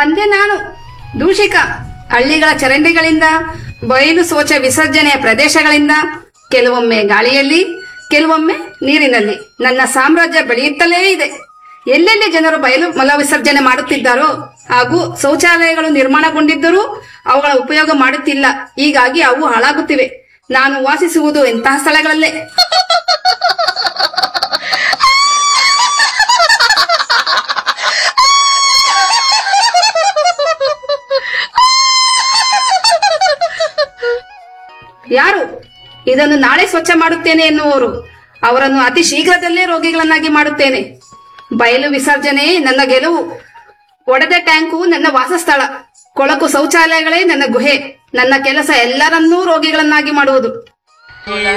ಬಂದೆ ನಾನು ದೂಷಿಕ ಹಳ್ಳಿಗಳ ಚರಂಡಿಗಳಿಂದ ಬಯಲು ಶೌಚ ವಿಸರ್ಜನೆಯ ಪ್ರದೇಶಗಳಿಂದ ಕೆಲವೊಮ್ಮೆ ಗಾಳಿಯಲ್ಲಿ ಕೆಲವೊಮ್ಮೆ ನೀರಿನಲ್ಲಿ ನನ್ನ ಸಾಮ್ರಾಜ್ಯ ಬೆಳೆಯುತ್ತಲೇ ಇದೆ ಎಲ್ಲೆಲ್ಲಿ ಜನರು ಬಯಲು ಮಲ ವಿಸರ್ಜನೆ ಮಾಡುತ್ತಿದ್ದಾರೋ ಹಾಗೂ ಶೌಚಾಲಯಗಳು ನಿರ್ಮಾಣಗೊಂಡಿದ್ದರೂ ಅವುಗಳ ಉಪಯೋಗ ಮಾಡುತ್ತಿಲ್ಲ ಹೀಗಾಗಿ ಅವು ಹಾಳಾಗುತ್ತಿವೆ ನಾನು ವಾಸಿಸುವುದು ಇಂತಹ ಸ್ಥಳಗಳಲ್ಲೇ ಯಾರು ಇದನ್ನು ನಾಳೆ ಸ್ವಚ್ಛ ಮಾಡುತ್ತೇನೆ ಎನ್ನುವರು ಅವರನ್ನು ಅತಿ ಶೀಘ್ರದಲ್ಲೇ ರೋಗಿಗಳನ್ನಾಗಿ ಮಾಡುತ್ತೇನೆ ಬಯಲು ವಿಸರ್ಜನೆ ನನ್ನ ಗೆಲುವು ಒಡೆದ ಟ್ಯಾಂಕು ನನ್ನ ವಾಸಸ್ಥಳ ಕೊಳಕು ಶೌಚಾಲಯಗಳೇ ನನ್ನ ಗುಹೆ ನನ್ನ ಕೆಲಸ ಎಲ್ಲರನ್ನೂ ರೋಗಿಗಳನ್ನಾಗಿ ಮಾಡುವುದು